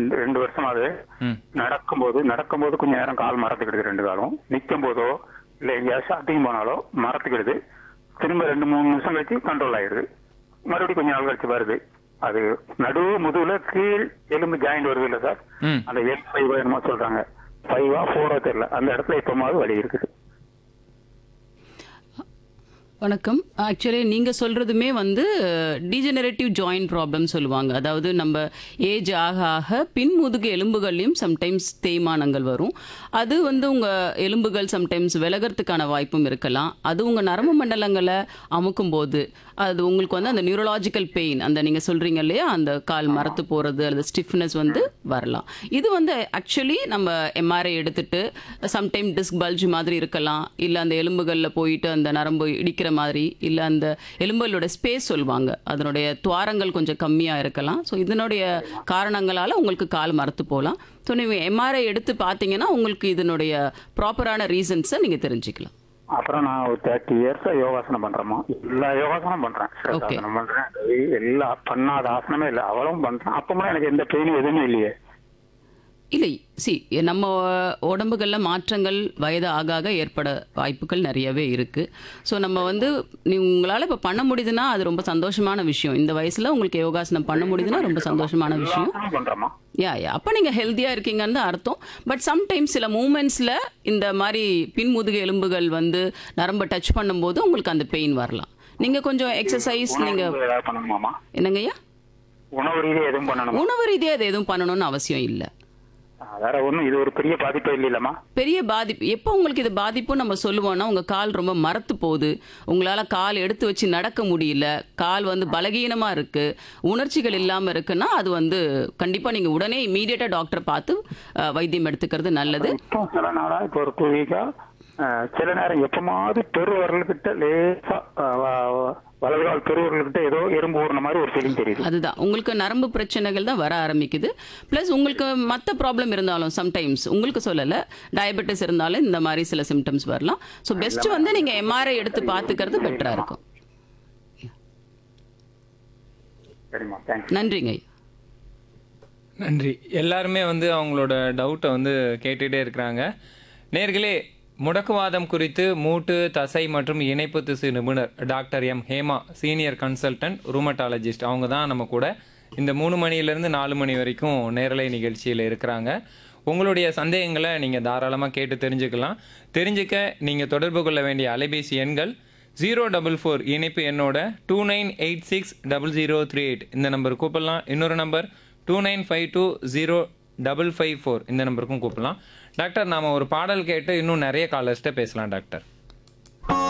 ரெண்டு ரெண்டு வருஷமாவே ம் நடக்கும்போது நடக்கும்போது கொஞ்ச நேரம் கால் மரத்துக்கிடுது ரெண்டு காலம் நிற்கும் போதோ இல்லை எங்கேயாவது ஷாப்பிங் போனாலோ மரத்துக்கிடுது திரும்ப ரெண்டு மூணு நிமிஷம் கழிச்சு கண்ட்ரோல் ஆயிடுது மறுபடியும் கொஞ்ச நாள் கழிச்சு வருது அது நடு முதுகுல கீழ் எலும்பு ஜாயிண்ட் வருது இல்ல சார் ம் அந்த எல் ஃபைவ் என்னமோ சொல்றாங்க ஃபைவா ஃபோரோ தெரியல அந்த இடத்துல இப்பமாவது வலி இருக்குது வணக்கம் ஆக்சுவலி நீங்க சொல்றதுமே வந்து டீஜெனரேட்டிவ் ஜாயிண்ட் ப்ராப்ளம் சொல்லுவாங்க அதாவது நம்ம ஏஜ் ஆக ஆக பின்முதுகு எலும்புகள்லையும் சம்டைம்ஸ் தேய்மானங்கள் வரும் அது வந்து உங்க எலும்புகள் சம்டைம்ஸ் விலகிறதுக்கான வாய்ப்பும் இருக்கலாம் அது உங்க நரம்பு மண்டலங்களை அமுக்கும் போது அது உங்களுக்கு வந்து அந்த நியூரலாஜிக்கல் பெயின் அந்த நீங்க சொல்றீங்க இல்லையா அந்த கால் மரத்து போறது அல்லது ஸ்டிஃப்னஸ் வந்து வரலாம் இது வந்து ஆக்சுவலி நம்ம எம்ஆர்ஐ எடுத்துட்டு சம்டைம் டிஸ்க் பல்ஜ் மாதிரி இருக்கலாம் இல்ல அந்த எலும்புகள்ல போயிட்டு அந்த நரம்பு இடிக்கிற மாதிரி இல்ல அந்த எலும்புகளோட ஸ்பேஸ் சொல்லுவாங்க அதனுடைய துவாரங்கள் கொஞ்சம் கம்மியா இருக்கலாம் ஸோ இதனுடைய காரணங்களால உங்களுக்கு கால் மரத்து போகலாம் ஸோ நீங்கள் எம்ஆர்ஐ எடுத்து பார்த்தீங்கன்னா உங்களுக்கு இதனுடைய ப்ராப்பரான ரீசன்ஸை நீங்க தெரிஞ்சுக்கலாம் அப்புறம் நான் ஒரு தேர்ட்டி இயர்ஸா யோகாசனம் பண்றேமா எல்லா யோகாசனம் பண்றேன் சிரசாசனம் பண்றேன் எல்லா பண்ணாத ஆசனமே இல்லை அவளும் பண்றேன் அப்பமும் எனக்கு எந்த பெயினும் எதுவுமே இல்லையே இல்லை சி நம்ம உடம்புகளில் மாற்றங்கள் வயது ஆக ஆக ஏற்பட வாய்ப்புகள் நிறையவே இருக்கு ஸோ நம்ம வந்து நீ உங்களால் இப்போ பண்ண முடியுதுன்னா அது ரொம்ப சந்தோஷமான விஷயம் இந்த வயசுல உங்களுக்கு யோகாசனம் பண்ண முடியுதுன்னா ரொம்ப சந்தோஷமான விஷயம் ஆசனம் பண்றேமா யா யா அப்போ நீங்கள் ஹெல்த்தியாக இருக்கீங்கன்னு தான் அர்த்தம் பட் சம்டைம்ஸ் சில மூமெண்ட்ஸில் இந்த மாதிரி பின்முதுகு எலும்புகள் வந்து நரம்பை டச் பண்ணும்போது உங்களுக்கு அந்த பெயின் வரலாம் நீங்கள் கொஞ்சம் எக்ஸசைஸ் நீங்கள் உணவு ஏதாவது பண்ணணுமாமா என்னங்கய்யா உணவு ரீதியா எதுவும் பண்ணணுமா உணவு ரீதியாக அது எதுவும் பண்ணணும்னு அவசியம் இல்லை வேற ஒண்ணும் இது ஒரு பெரிய பாதிப்பே இல்லைல்லம்மா பெரிய பாதிப்பு எப்போ உங்களுக்கு இது பாதிப்பு நம்ம சொல்லுவோம்னா உங்க கால் ரொம்ப மரத்து போகுது உங்களால கால் எடுத்து வச்சு நடக்க முடியல கால் வந்து பலகீனமா இருக்கு உணர்ச்சிகள் இல்லாம இருக்குன்னா அது வந்து கண்டிப்பா நீங்க உடனே இமீடியட்டா டாக்டர் பார்த்து அஹ், வைத்தியம் எடுத்துக்கிறது நல்லது இப்போ சில நாளா இப்போ ஒரு டூ வீக்கா சில நேரம் எப்பமாவது பெருவரல்கிட்ட லேசா அஹ், வ- வ- வலது கால் பெருவரல்கிட்ட ஏதோ எறும்பு ஊறின மாதிரி ஒரு ஃபீலிங் தெரியுது அதுதான் உங்களுக்கு நரம்பு பிரச்சனைகள் தான் வர ஆரம்பிக்குது ப்ளஸ் உங்களுக்கு மற்ற ப்ராப்ளம் இருந்தாலும் சம்டைம்ஸ் உங்களுக்கு சொல்லலை டயபெட்டிஸ் இருந்தாலும் இந்த மாதிரி சில சிம்டம்ஸ் வரலாம் ஸோ பெஸ்ட் வந்து நீங்க எம்ஆர்ஐ எடுத்து பார்த்துக்கிறது பெட்டரா இருக்கும் சரிம்மா தேங்க்ஸ் நன்றிங்க ஐயா நன்றி எல்லாருமே வந்து அவங்களோட டவுட்டை வந்து கேட்டுகிட்டே இருக்கிறாங்க நேர்களே முடக்குவாதம் குறித்து மூட்டு தசை மற்றும் இணைப்பு திசு நிபுணர் doctor M Hema senior consultant rheumatologist அவங்க தான் நம்ம கூட இந்த மூணு மணியிலேருந்து நாலு மணி வரைக்கும் நேரலை நிகழ்ச்சியில் இருக்கிறாங்க உங்களுடைய சந்தேகங்களை நீங்கள் தாராளமாக கேட்டு தெரிஞ்சுக்கலாம் தெரிஞ்சுக்க நீங்கள் தொடர்பு கொள்ள வேண்டிய அலைபேசி எண்கள் ஜீரோ டபுள் ஃபோர் இணைப்பு என்னோட two nine eight six double zero three eight இந்த நம்பர் கூப்பிடலாம் இன்னொரு number two nine five two zero double five four இந்த நம்பருக்கும் கூப்பிடலாம் டாக்டர் நாம ஒரு பாடல் கேட்டு இன்னும் நிறைய காலர்ஸ்ட்ட பேசலாம் டாக்டர்